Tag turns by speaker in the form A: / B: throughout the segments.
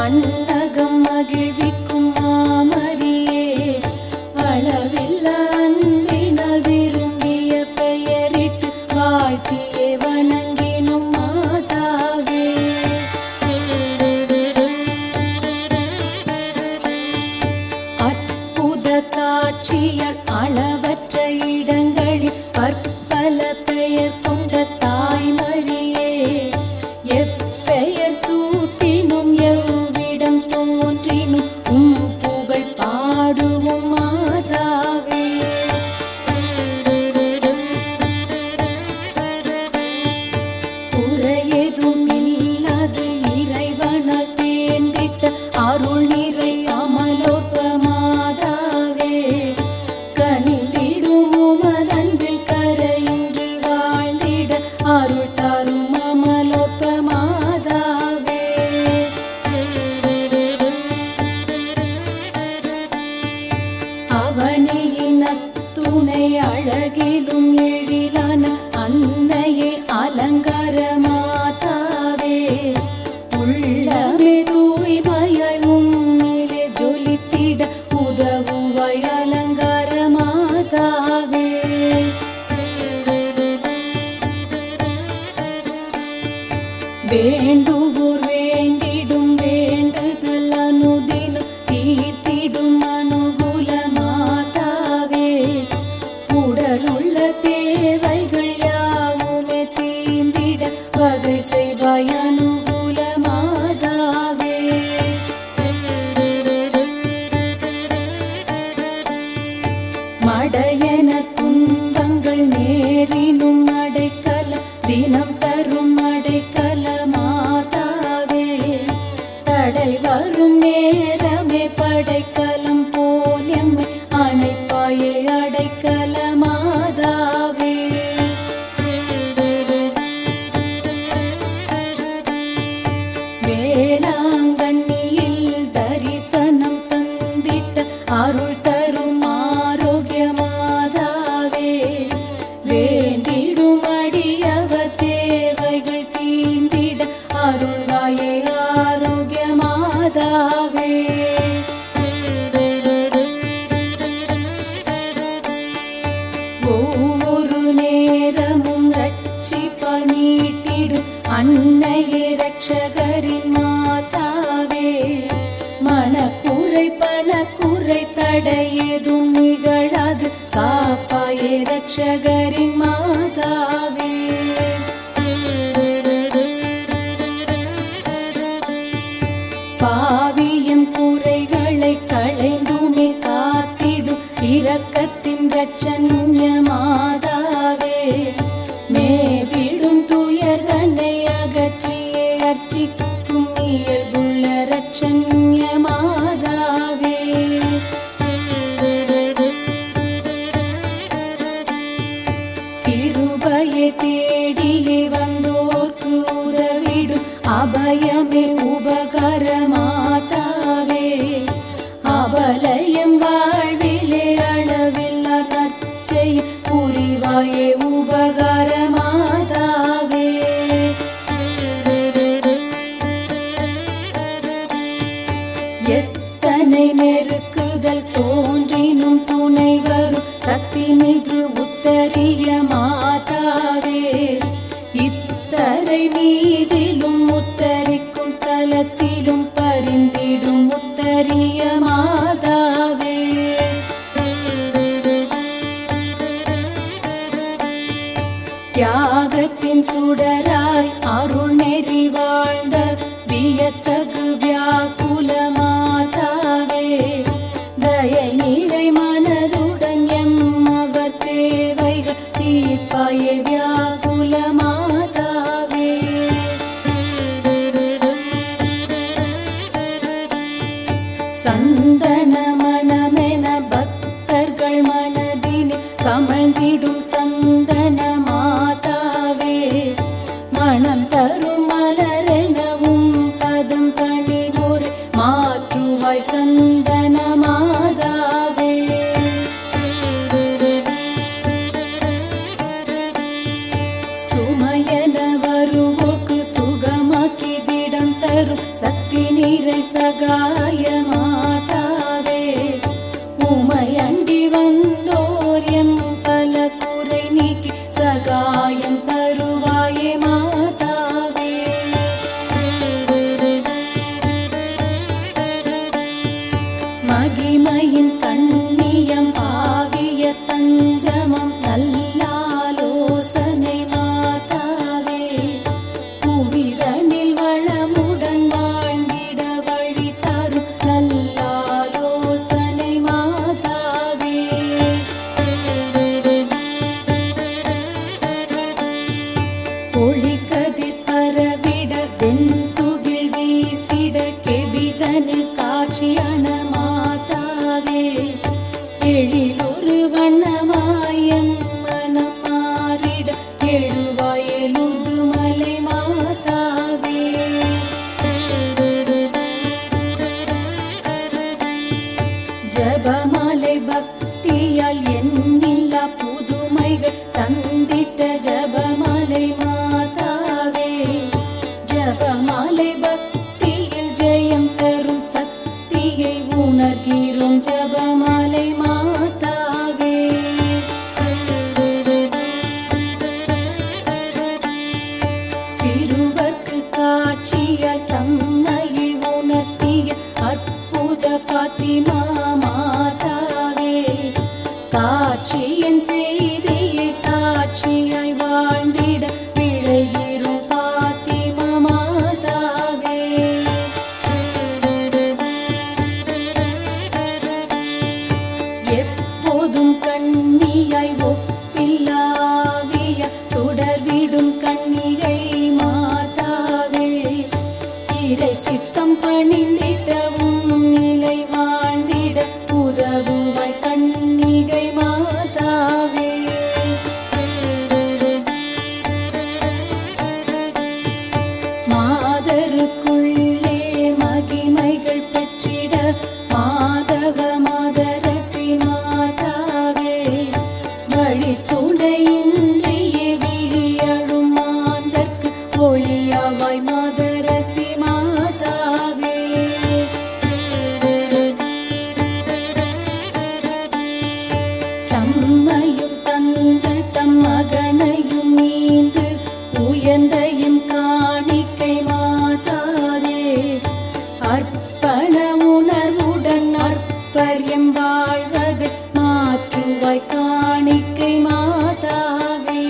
A: மன்னகம் மகிழ்விக்கும் மாமரியே அளவில்ல அன்பினால் விரும்பிய பெயரிட்டு வாழ்த்தியே வணங்கினும் மாதாவே அற்புத காட்சியால் அளவற்ற இடங்களில் பற்பல பெயர் கொண்ட தாய்மரியே எப்பெயர் சூட்டினும் எவ்விடம் தோன்றினும் உம் புகழ் பாடுவோம் மாதாவே குறையெதும் இல்லாது இறைவனால் தேர்ந்திட்ட அருள் நிறை அமலோற்ப மாதாவே கனிந்திடும் உமதன்பில் கரையின்றி வாழ்ந்திட அருள் தரும் அமலோற்ப மாதாவே அவனியின் துணை அழகிலும் எழிலான அன்னையே அலங்கார மாதாவே உள்ளமே தூய்மையாய் உம்மிலே ஜொலித்திட உதவுவாய் அலங்கார மாதாவே வேண்டுவோர் வேண்டிடும் வேண்டுதல் அனுதினம் தீர்த்திடும் அனுகூல மாதாவே உடலுள்ள தேவைகள் யாவுமே தீந்திட வகை செய்வாய் அனுகூல மாதாவே மடையன துன்பங்கள் நேரினும் அடைக்கல தினம் தரும் அடைக்கல மாதாவே தடை வரும் நேரமே படைக்கலம் போல் எம்மை அணைப்பாயே அடைக்கல மாதாவே வேளாங்கண்ணியில் தரிசனம் தந்திட்ட அருள் தரும் ஆரோக்கிய மாதாவே வேண்டிடும் அடியவர் தேவைகள் தீந்திட அருள்வாயே ஆரோக்கிய மாதாவே ஒவ்வொரு நேரமும் ரட்சிப்பால் மீட்டிடும் அன்னையே ரட்சகரின் மாதாவே மனக்குறை பணக்குறை தடையேதும் நிகழாது காப்பாயே ரட்சகரின் மாதாவே பாவியின் குறைகளை களைந்துமே காத்திடும் இரக்கத்தின் ரட்சண்ய மாதாவே மேவிடும் துயர் தன்னை அகற்றியே அர்ச்சிக்கும் இயல்புள்ள ரட்சண்ய மாதாவே கிருபையை தேடியே வந்தோர்க்கு உதவிடும் அபயமே உபகர மாதாவே அபலயம் வாழ்விலே அளவில்லா நச்சை புரிவாயே உபகார மாதாவே எத்தனை நெருக்குதல் தோன்றினும் துணை வரும் சக்தி மிகு உத்தரிய மாதாவே இத்தரை மீதிலும் உத்தரிக்கும் ஸ்தலத்திலும் பரிந்திடும் உத்தரிய மாதாவே தியாகத்தின் சுடராய் அருள் நெறி வாழ்ந்த வியத்தகு வியாக்குல மாதாவே தயை நிறை மனதுடன் எம் அவர் தேவைகள் தீர்ப்பாயே வியாக்குல மாதாவே சந்தன மணமென பக்தர்கள் மனதினே கமழ்ந்திடும் சந்தன மாதாவே மனம் தரும் மலரெனவும் பதம் பணிவோர் மாற்றுவாய் சந்தன மாதாவே சுமையன வருவோக்கு சுகமாக்கி திடம் தரும் சக்தி சக்தி நிறை சகாய மாதாவே உமையண்டி வந்தோர் எம் பல குறை நீக்கி சகாயம் தருவாயே மாதாவே மகிமையின் கண்ணியம் ஆகிய தஞ்சமம் நல்லாலோசனை மாதாவே புவிதனில் வளமுடன் வாழ்ந்திட வழி தரும் நல்லாலோசனை மாதாவே ஒளிக்கதிர் பரவிட வெண்துகில் வீசிட கெபிதனில் காட்சியான மாதாவே எழிலொரு வண்ணமாயம் மனம் மாறிட எழுவாயலுது மலை மாதாவே ஜபமாலை பக்தியால் எண்ணில்லா புதுமைகள் தந்திட்ட ஜபமாலை மாதாவே ஜபமாலை பக்தியில் ஜெயம் தரும் சக்தியை உணர்கிறோம் ஜபமாலை மாதாவே சிறுவர்க்கு காட்சியால் தம்மையை உணர்த்திய அற்புத பாத்திமா மாதாவே காட்சியின் செய்தியை சாட்சியாய் வாழ்ந்திட விழைகிறோம் பாத்திமா மாதாவே எப்போதும் கண்ணியாய் ஒப்பில்லாவிய சுடர்விடும் கண்ணிகை மாதாவே இறை சித்தம் பணிந்திடவும் நிலை வாழ்ந்திட உதவுவாய் கண்ணிகை மாதாவே மாதருக்குள்ளே மகிமைகள் பெற்றிட மாதவ மாதரசி மாதாவே வழி துணையின்றியே விழியழும் மாந்தர்க்கு ஒளியாவாய் மாதரசி மாதாவே தம்மையும் தந்து தம் மகனையும் நீந்து உயர்ந்தையும் காணிக்கை மாதாவே அர்ப்பண உணர்வுடன் அற்பரியம் வாழ்வது மாற்றுவாய் காணிக்கை மாதாவே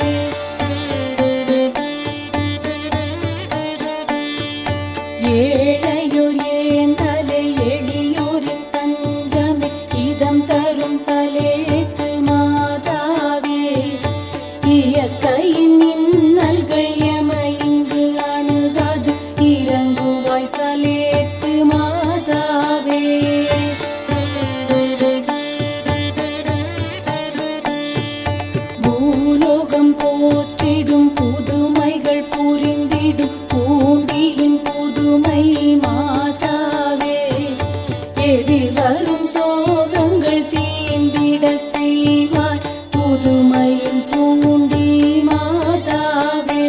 A: ஏழையோர் ஏந்தலை எளியோரின் தஞ்சமே இதம் தரும் சலேத்து மாதாவே இயற்கையின் இன்னல்கள் எம இங்கு அணுகாது இறங்குவாய் சலேத்து மாதாவே பூலோகம் போற்றிடும் புதுமைகள் புரிந்திடும் பூண்டியின் புதுமை மாதாவே எதிர்வரும் சோகங்கள் தீந்திட செய்வாய் புதுமையின் பூண்டி மாதாவே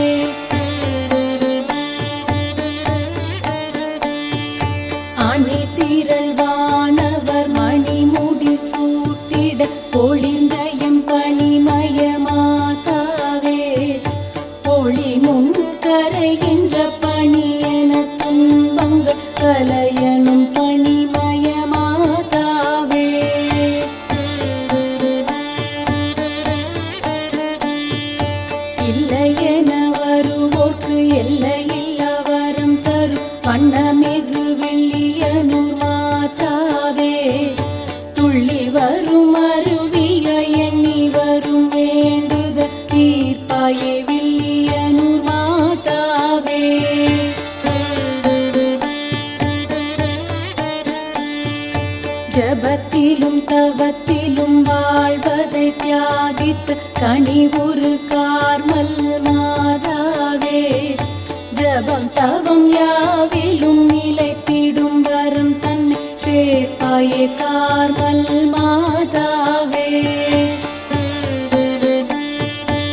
A: அணிதிரள் வானவர் மணிமுடி சூட்டிட ஒளிர்ந்தயம் பணிமய மாதாவே ஒளி முன் கரைகின்ற பணி என துன்பங்கள் கலையனும் பணிமய மாதாவே இல்லை என வருவோர்க்கு எல்லையில்லா வரம் தரும் வண்ணமிகு வெள்ளியனூர் மாதாவே துள்ளி வரும் அருவிய எண்ணி வரும் வேண்டுத தீர்ப்பாயே வில்லியனூர் மாதாவே ஜபத்திலும் தவத்திலும் வாழ்வதை தியாகித்து கனிவுரு கார்மல் மாதாவே ஜபம் தவம் யாவிலும் நிலைத்திடும் வரம் தன்னை சேர்ப்பாயே கார்மல் மாதாவே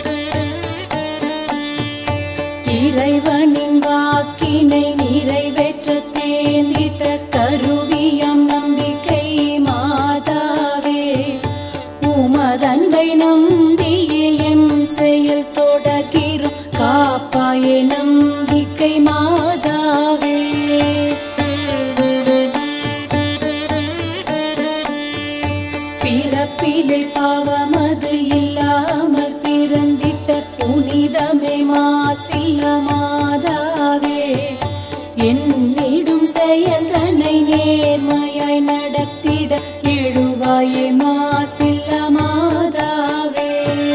A: இறைவனின் வாக்கினை நிறைவேற்ற என்னிடும் செயல்தனை நேர்மையாய் நடத்திட எழுவாயே மாசில்ல மாதாவே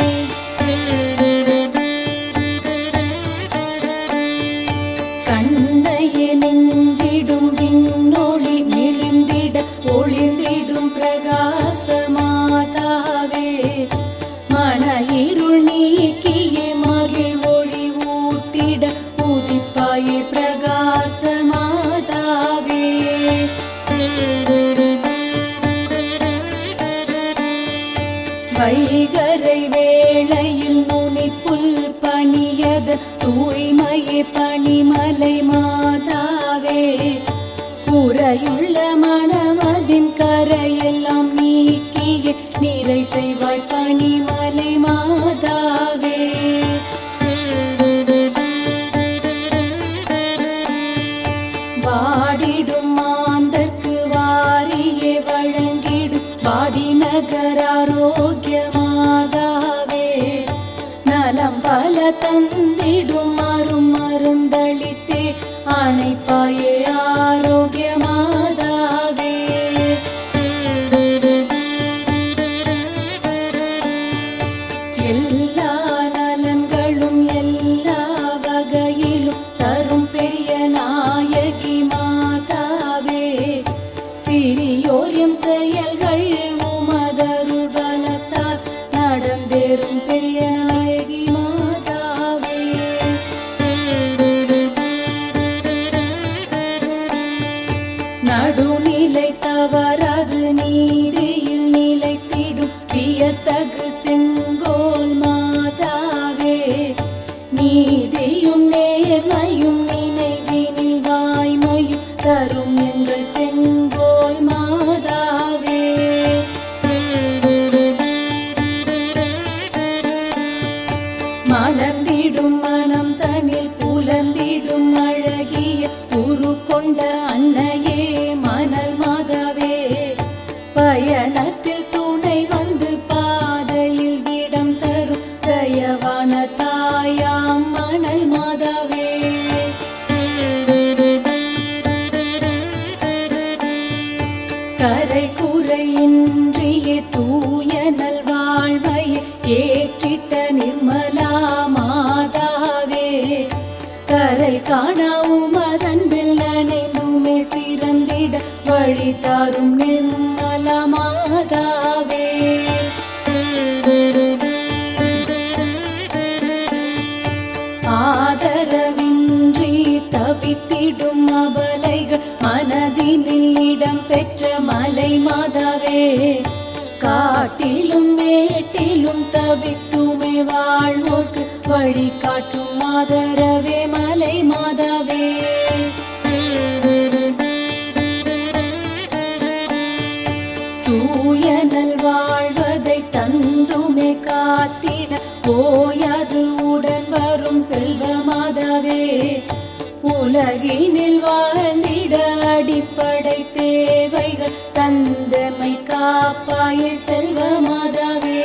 A: கண்ணையே நெஞ்சிடும் விண்ணொளி மெலிந்திட ஒளிந்திடும் பிரகாச மாதாவே மன இருள் நீக்கியே மகிழ் ஒளி ஊட்டிட உதிப்பாயே பிரகாச மாதாவே வைகரை வேளையில் நுனி புல் பணியத தூய்மையே பணிமலை மாதாவே குறையுள்ள மனமதின் கரையெல்லாம் நீக்கிய நிறை செய்வாய் பணிமலை மாதாவே வாடிடும் மாந்தர்க்கு வாரியே வழங்கிடும் வாடி நகர் ஆரோக்கிய மாதாவே நலம் பல தந்திடும் மரும் மருந்தளித்தே அணைப்பாயே ஆரோக்கிய மாதாவே எல்லா நலன்களும் எல்லா வகையிலும் தரும் பெரிய நாயகி மாதாவே சிறியோரியம் செயல்கள் உமதருள் பலத்தால் நடந்தேறும் பெரிய நாயகி மாதாவே நடுநிலை தவறாது நீதியில் நிலைத்திடும் வியத்தகு செங்கோல் மாதாவே நீதியும் நேர்மையும் நினைவினில் வாய்மையும் தரும் எங்கள் செங்கோல் மாதாவே மலர்ந்திடும் மனம் தனில் புலந்திடும் அழகிய உரு கொண்ட அன்னையே மணல் மாதாவே பயணத்தில் துணை வந்து பாதையில் இடம் தரும் தயவான தாயாம் மணல் மாதாவே கரை குறையின்றிய தூய நல்வாழ்வையை ஏற்றிட்ட நிர்மலா மாதாவே கரை காணா உமதன்பில் நனைந்துமே சிறந்திட வழி தாரும் நிர்மலா மாதாவே ஆதரவின்றி தவித்திடும் அபலைகள் மனதினில் இடம் பெற்ற மலை மாதாவே காட்டிலும் மேட்டிலும் தவித்துமே வாழ்வோர்க்கு வழி காட்டும் மாதரவே மலை மாதாவே தூயனல் வாழ்வதை தந்துமே காத்திட ஓயாது உடன் வரும் செல்வ மாதாவே உலகினில் வாழ்ந்திட அடிப்படை தேவைகள் தந்தமை காப்பாய செல்வ மாதாவே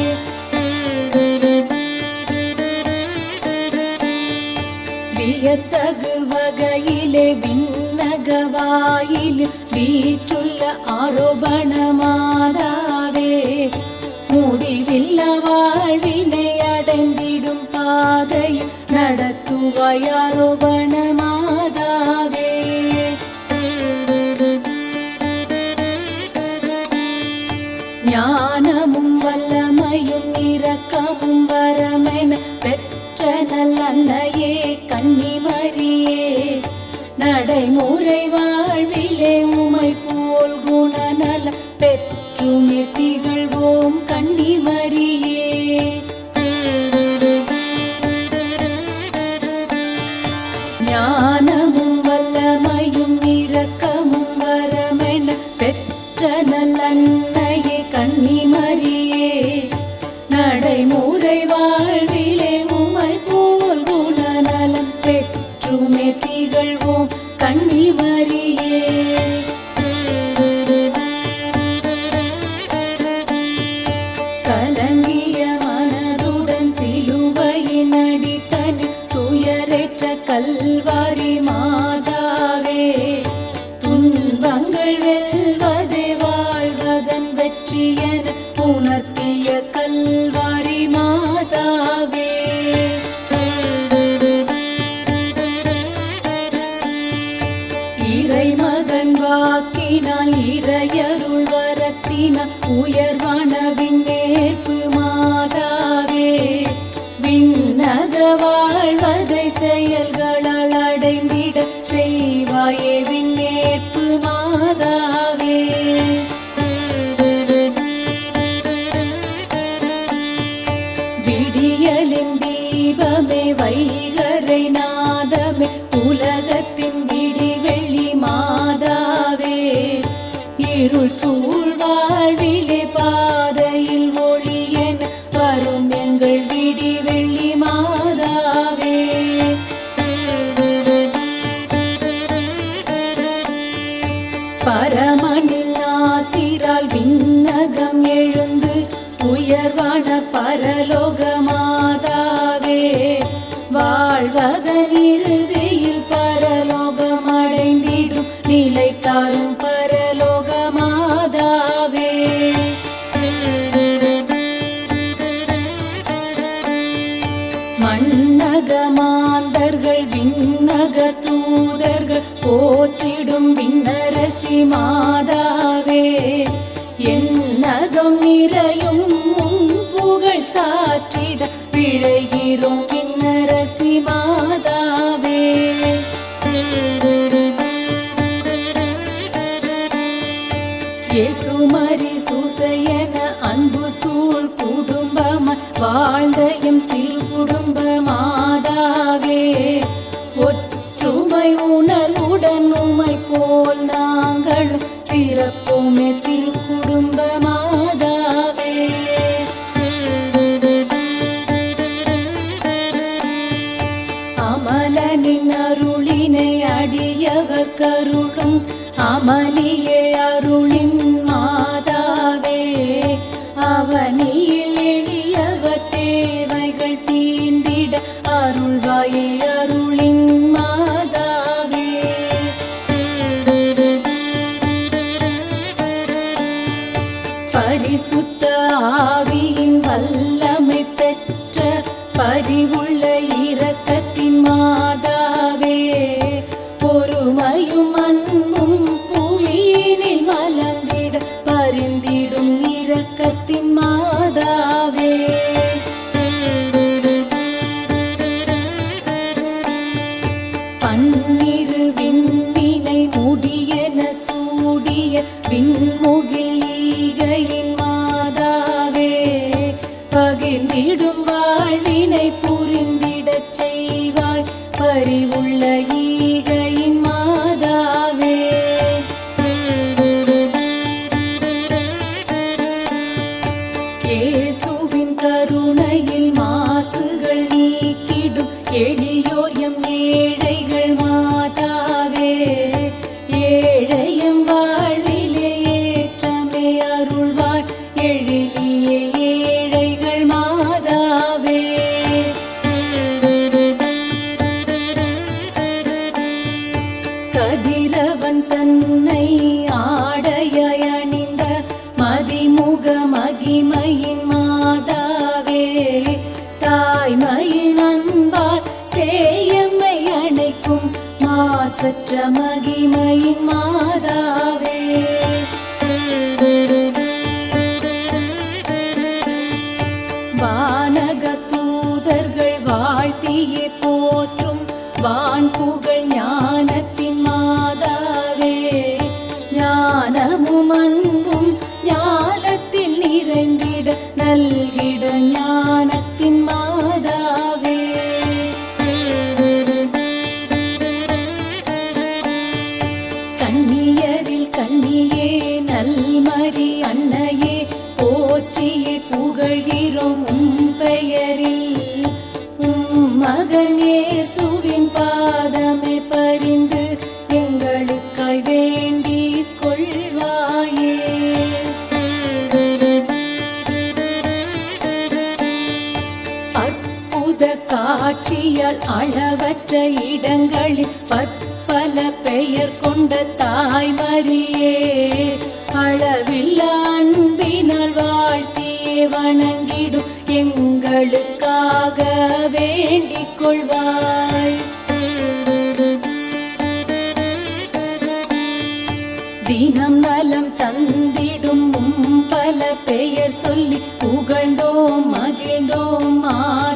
A: வியத்தகு வகையிலே விண்ணகவாயில் வீற்றுள்ள ஆரோபண மாதாவே முடிவில்ல வாழ்வினை அடைந்திடும் பாதையில் நடத்துவாய் ஆரோபண மாதாவே ஞானமும் வல்லமையும் இரக்கமும் வரமென பெற்ற நல்லன்னையே கன்னிமரியே நடைமுறை வாழ்விலே உமை போல் குணநல பெற்றுமே திகழ்வோம் கன்னிமரியே ஞானமும் வல்லமையும் இரக்கமும் வரமென பெற்ற நல்லன்னையே கன்னிமரியே நடைமுறை வாழ்விலே உமை போல் குணநலம் பெற்றுமே திகழ்வோம் கன்னிமரியே கலங்கிய மனதுடன் சிலுவையின் அடித்தனில் துயரேற்ற கல்வாரி மாதாவே இறைமகன் வாக்கினால் இறையருள் வரத்தினால் உயர்வான விண்ணேற்பு மாதாவே விண்ணக வாழ்வதை செயல்களால் அடைந்திட செய்வாயே விண்ணேற்பு மாதாவே விடியலின் தீபமே வைகரை நாதமே உலகத்தின் விடி வெள்ளி மாதாவே இருள் சூழ் வாழ்விலே பாதையில் ஒளி என வரும் எங்கள் விடி வெள்ளி மாதாவே பரமனின் ஆசிரால் விண்ணகம் எழுந்து உயர்வான பரலோக மாதாவே வாழ்வதன் இறுதியில் பரலோகம் அடைந்திடும் நிலை தாரும் பரலோக மாதாவே மன்னக மாந்தர்கள் விண்ணக தூதர்கள் போற்றிடும் விண்ணரசி மாதாவே என்னகம் நிறையும் உன் புகழ் சாற்றிட பிழைகிறோம் விண்ணரசி மாதாவே இயேசுமரி சூசையன அன்பு சூழ் குடும்பம் வாழ்ந்த எம் திருக்குடும்ப மாதாவே ஒற்றுமை உணர்வுடன் உமை போல் நாங்களும் சிறப்புமே திருக்குடும்ப மாதாவே அமலனின் அருளினை அடியவர் கருளும் அமலியே அருளின் மாதாவே அவனியில் எளியவர் தேவைகள் தீந்திட அருள்வாயே அருளின் மாதாவே பரிசுத்த ஆவியின் வல்லமை பெற்ற பரிவுள்ள இரக்கத்தின் மாதாவே பொறுமையும் அன்பும் புவியினில் மலர்ந்திட பரிந்திடும் இரக்கத்தின் மாதாவே பன்னிரு விண்ணினை முடியென சூடிய விண்முகில் ஈகையின் மாதாவே பகிர்ந்திடும் வாழ்வினை புரிந்திடச் செய்வாய் பரிவுள்ள ஈகையின் மாதாவே இயேசுவின் கருணையில் மாசுகள் நீக்கிடும் எளியோர் எம் ஏழைகள் மாதாவே ஏழையம் வாழ்விலே ஏற்றமே அருள்வாய் எழிலியே ஏழைகள் மாதாவே கதிரவன் தன்னை ஆடையாய் அணிந்த மதிமுக மகிமையின் மாதாவே தாய்மையின் அன்பால் சேயம்மை அணைக்கும் மாசற்ற மகிமையின் மாதாவே வானக தூதர்கள் வாழ்த்தியே போற்றும் வான் புகழ் ஞானத்தின் மாதாவே ஞானமும் அன்பும் ஞானத்தில் நிறைந்திட நல்கிட ஞானத்தின் மாதாவே கண்ணியரில் கண்ணியே நல்மரி அன்னையே போற்றியே புகழ்கிறோம் உம் பெயரில் உம் மகனே சுவின் பாதமே பரிந்து எங்களுக்காய் வேண்டிக் கொள்வாயே அற்புத காட்சியால் அளவற்ற இடங்களில் பற்பல பெயர் கொண்ட தாய்மரியே அளவில் அன்பினால் வாழ்த்தியே வணங்கிடும் எங்களுக்காக வேண்டிக் கொள்வாய் தினம் நலம் தந்திடும் உம் பல பெயர் சொல்லி புகழ்ந்தோம் மகிழ்ந்தோம் ஆ